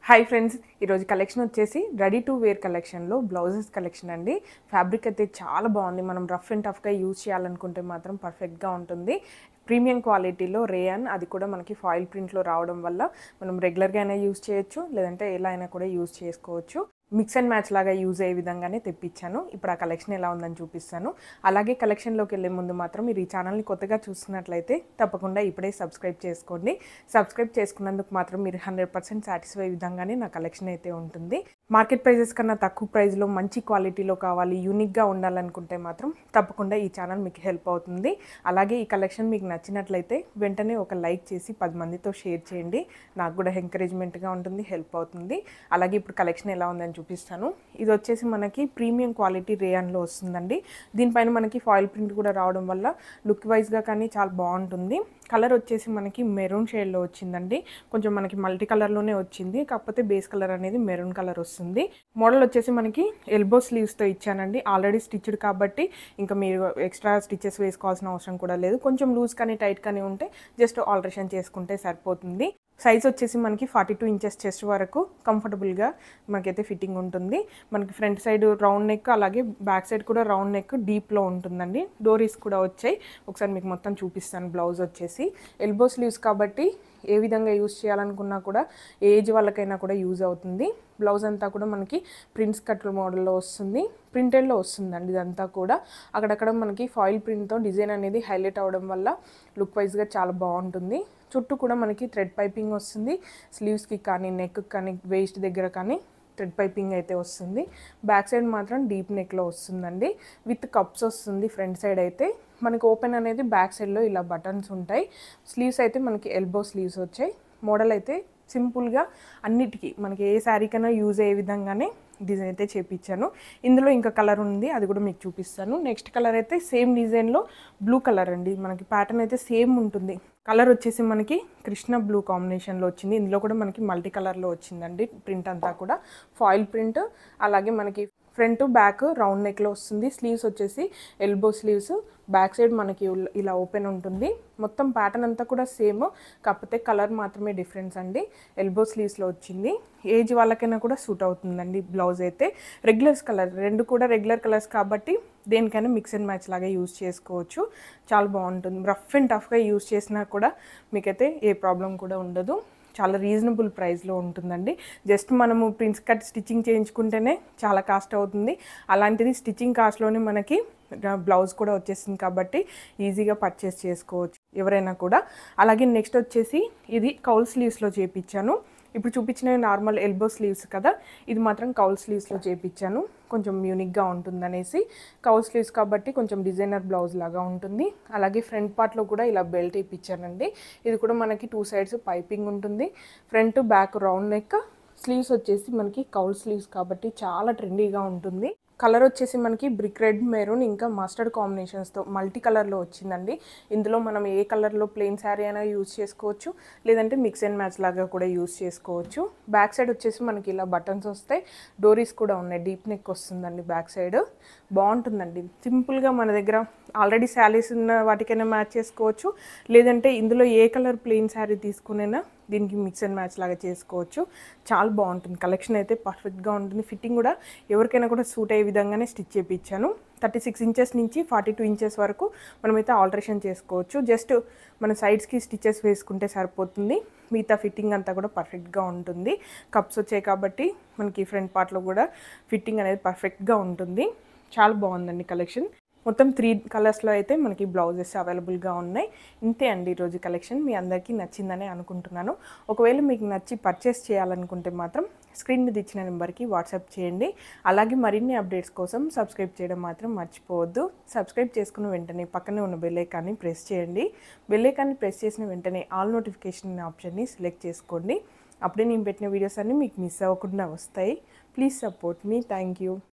hi friends ఈరోజు collection వచ్చేసి ready to wear కలెక్షన్లో బ్లౌజెస్ కలెక్షన్ అండి ఫ్యాబ్రిక్ అయితే చాలా బాగుంది మనం రఫ్ అండ్ టఫ్గా యూజ్ చేయాలనుకుంటే మాత్రం పర్ఫెక్ట్గా ఉంటుంది ప్రీమియం క్వాలిటీలో రేయన్ అది కూడా మనకి ఫాయిల్ ప్రింట్లో రావడం వల్ల మనం రెగ్యులర్గా అయినా యూజ్ చేయొచ్చు లేదంటే ఎలా అయినా కూడా యూజ్ చేసుకోవచ్చు మిక్స్ అండ్ మ్యాచ్ లాగా యూజ్ అయ్యే విధంగానే తెప్పించాను ఇప్పుడు ఆ కలెక్షన్ ఎలా ఉందని చూపిస్తాను అలాగే కలెక్షన్లోకి వెళ్ళే ముందు మాత్రం మీరు ఈ ఛానల్ని కొత్తగా చూస్తున్నట్లయితే తప్పకుండా ఇప్పుడే సబ్స్క్రైబ్ చేసుకోండి సబ్స్క్రైబ్ చేసుకున్నందుకు మాత్రం మీరు హండ్రెడ్ పర్సెంట్ సాటిస్ఫై విధంగానే నా కలెక్షన్ అయితే ఉంటుంది మార్కెట్ ప్రైజెస్ కన్నా తక్కువ ప్రైస్లో మంచి క్వాలిటీలో కావాలి యూనిక్గా ఉండాలనుకుంటే మాత్రం తప్పకుండా ఈ ఛానల్ మీకు హెల్ప్ అవుతుంది అలాగే ఈ కలెక్షన్ మీకు నచ్చినట్లయితే వెంటనే ఒక లైక్ చేసి పది మందితో షేర్ చేయండి నాకు కూడా ఎంకరేజ్మెంట్గా ఉంటుంది హెల్ప్ అవుతుంది అలాగే ఇప్పుడు కలెక్షన్ ఎలా ఉందని చూపిస్తాను ఇది వచ్చేసి మనకి ప్రీమియం క్వాలిటీ రేయాన్లో వస్తుందండి దీనిపైన మనకి ఫాయిల్ ప్రింట్ కూడా రావడం వల్ల లుక్ వైజ్గా కానీ చాలా బాగుంటుంది కలర్ వచ్చేసి మనకి మెరూన్ షేడ్లో వచ్చిందండి కొంచెం మనకి మల్టీ కలర్లోనే వచ్చింది కాకపోతే బేస్ కలర్ అనేది మెరూన్ కలర్ వస్తుంది మోడల్ వచ్చేసి మనకి ఎల్బో స్లీవ్స్తో ఇచ్చానండి ఆల్రెడీ స్టిచ్డ్ కాబట్టి ఇంకా మీరు ఎక్స్ట్రా స్టిచెస్ వేసుకోవాల్సిన అవసరం కూడా లేదు కొంచెం లూజ్ కానీ టైట్ కానీ ఉంటే జస్ట్ ఆల్టరేషన్ చేసుకుంటే సరిపోతుంది సైజ్ వచ్చేసి మనకి ఫార్టీ టూ ఇంచెస్ చెస్ట్ వరకు కంఫర్టబుల్గా మనకైతే ఫిట్టింగ్ ఉంటుంది మనకి ఫ్రంట్ సైడ్ రౌండ్ నెక్ అలాగే బ్యాక్ సైడ్ కూడా రౌండ్ నెక్ డీప్లో ఉంటుందండి డోరీస్ కూడా వచ్చాయి ఒకసారి మీకు మొత్తం చూపిస్తాను బ్లౌజ్ వచ్చేసి ఎల్బో స్లీవ్స్ కాబట్టి ఏ విధంగా యూజ్ చేయాలనుకున్నా కూడా ఏజ్ వాళ్ళకైనా కూడా యూజ్ అవుతుంది బ్లౌజ్ అంతా కూడా మనకి ప్రింట్స్ కట్ మోడల్లో వస్తుంది ప్రింటెడ్లో వస్తుందండి ఇదంతా కూడా అక్కడక్కడ మనకి ఫాయిల్ ప్రింట్తో డిజైన్ అనేది హైలైట్ అవ్వడం వల్ల లుక్ వైజ్గా చాలా బాగుంటుంది చుట్టూ కూడా మనకి థ్రెడ్ పైపింగ్ వస్తుంది స్లీవ్స్కి కానీ నెక్ కానీ వేస్ట్ దగ్గర కానీ థ్రెడ్ పైపింగ్ అయితే వస్తుంది బ్యాక్ సైడ్ మాత్రం డీప్ నెక్లో వస్తుందండి విత్ కప్స్ వస్తుంది ఫ్రంట్ సైడ్ అయితే మనకి ఓపెన్ అనేది బ్యాక్ సైడ్లో ఇలా బటన్స్ ఉంటాయి స్లీవ్స్ అయితే మనకి ఎల్బో స్లీవ్స్ వచ్చాయి మోడల్ అయితే సింపుల్గా అన్నిటికీ మనకి ఏ శారీకైనా యూజ్ అయ్యే విధంగానే డిజైన్ అయితే చేపించాను ఇందులో ఇంకా కలర్ ఉంది అది కూడా మీకు చూపిస్తాను నెక్స్ట్ కలర్ అయితే సేమ్ డిజైన్లో బ్లూ కలర్ అండి మనకి ప్యాటర్న్ అయితే సేమ్ ఉంటుంది కలర్ వచ్చేసి మనకి కృష్ణ బ్లూ కాంబినేషన్లో వచ్చింది ఇందులో కూడా మనకి మల్టీ కలర్లో వచ్చిందండి ప్రింట్ అంతా కూడా ఫాయిల్ ప్రింట్ అలాగే మనకి ఫ్రంట్ బ్యాక్ రౌండ్ నెక్లో వస్తుంది స్లీవ్స్ వచ్చేసి ఎల్బో స్లీవ్స్ బ్యాక్ సైడ్ మనకి ఉల్- ఇలా ఓపెన్ ఉంటుంది మొత్తం ప్యాటర్న్ అంతా కూడా సేమ్ కాకపోతే కలర్ మాత్రమే డిఫరెన్స్ అండి ఎల్బో స్లీవ్స్లో వచ్చింది ఏజ్ వాళ్ళకైనా కూడా సూట్ అవుతుందండి బ్లౌజ్ అయితే రెగ్యులర్స్ కలర్ రెండు కూడా రెగ్యులర్ కలర్స్ కాబట్టి దేనికైనా మిక్స్ అండ్ మ్యాచ్ లాగా యూజ్ చేసుకోవచ్చు చాలా బాగుంటుంది రఫ్ అండ్ టఫ్గా యూజ్ చేసినా కూడా మీకైతే ఏ ప్రాబ్లం కూడా ఉండదు చాలా రీజనబుల్ ప్రైస్లో ఉంటుందండి జస్ట్ మనము ప్రిన్స్ కట్ స్టిచ్చింగ్ చేయించుకుంటేనే చాలా కాస్ట్ అవుతుంది అలాంటిది స్టిచ్చింగ్ కాస్ట్లోనే మనకి బ్లౌజ్ కూడా వచ్చేసింది కాబట్టి ఈజీగా పర్చేస్ చేసుకోవచ్చు ఎవరైనా కూడా అలాగే నెక్స్ట్ వచ్చేసి ఇది కౌల్ స్లీవ్స్లో చేపించాను ఇప్పుడు చూపించిన నార్మల్ ఎల్బో స్లీవ్స్ కదా ఇది మాత్రం కౌల్ స్లీవ్స్లో చేపించాను కొంచెం యూనిక్గా ఉంటుందనేసి కౌల్ స్లీవ్స్ కాబట్టి కొంచెం డిజైనర్ బ్లౌజ్ లాగా ఉంటుంది అలాగే ఫ్రంట్ పార్ట్లో కూడా ఇలా బెల్ట్ ఇప్పించానండి ఇది కూడా మనకి టూ సైడ్స్ పైపింగ్ ఉంటుంది front back round neck sleeves వచ్చేసి మనకి కౌల్ స్లీవ్స్ కాబట్టి చాలా ట్రెండీగా ఉంటుంది కలర్ వచ్చేసి మనకి బ్రిక్ రెడ్ మెరూన్ ఇంకా మస్టర్డ్ కాంబినేషన్స్తో మల్టీ కలర్లో వచ్చిందండి ఇందులో మనం ఏ కలర్లో ప్లెయిన్ శారీ అయినా యూజ్ చేసుకోవచ్చు లేదంటే మిక్స్ అండ్ మ్యాచ్ లాగా కూడా యూజ్ చేసుకోవచ్చు బ్యాక్ సైడ్ వచ్చేసి మనకి ఇలా బటన్స్ వస్తాయి డోరీస్ కూడా ఉన్నాయి డీప్ నెక్ వస్తుందండి బ్యాక్ సైడ్ బాగుంటుందండి సింపుల్గా మన దగ్గర ఆల్రెడీ శారీస్ ఉన్న వాటికైనా మ్యాచ్ చేసుకోవచ్చు లేదంటే ఇందులో ఏ కలర్ ప్లెయిన్ శారీ తీసుకునైనా దీనికి మిక్స్ అండ్ మ్యాచ్ లాగా చేసుకోవచ్చు చాలా బాగుంటుంది కలెక్షన్ అయితే పర్ఫెక్ట్గా ఉంటుంది ఫిట్టింగ్ కూడా ఎవరికైనా కూడా సూట్ అయ్యే విధంగానే స్టిచ్ చేయించాను థర్టీ సిక్స్ ఇంచెస్ నుంచి ఫార్టీ టూ ఇంచెస్ వరకు మనమైతే ఆల్టరేషన్ చేసుకోవచ్చు జస్ట్ మన సైడ్స్కి స్టిచెస్ వేసుకుంటే సరిపోతుంది మిగతా ఫిట్టింగ్ అంతా కూడా పర్ఫెక్ట్గా ఉంటుంది కప్స్ వచ్చాయి కాబట్టి మనకి ఫ్రంట్ పార్ట్లో కూడా ఫిట్టింగ్ అనేది పర్ఫెక్ట్గా ఉంటుంది చాలా బాగుందండి కలెక్షన్ మొత్తం త్రీ కలర్స్లో అయితే మనకి బ్లౌజెస్ అవైలబుల్గా ఉన్నాయి ఇంతే అండి ఈరోజు కలెక్షన్ మీ అందరికీ నచ్చిందని అనుకుంటున్నాను ఒకవేళ మీకు నచ్చి పర్చేస్ చేయాలనుకుంటే మాత్రం స్క్రీన్ మీద ఇచ్చిన నెంబర్కి వాట్సాప్ చేయండి అలాగే మరిన్ని అప్డేట్స్ కోసం సబ్స్క్రైబ్ చేయడం మాత్రం మర్చిపోవద్దు సబ్స్క్రైబ్ చేసుకున్న వెంటనే పక్కనే ఉన్న బెల్ ఐకాన్ని ప్రెస్ చేయండి బెల్ ఐకాన్ని ప్రెస్ చేసిన వెంటనే ఆల్ నోటిఫికేషన్ ఆప్షన్ని సెలెక్ట్ చేసుకోండి అప్పుడే నేను పెట్టిన వీడియోస్ అన్నీ మీకు మిస్ అవ్వకుండా వస్తాయి ప్లీజ్ సపోర్ట్ మీ థ్యాంక్ యూ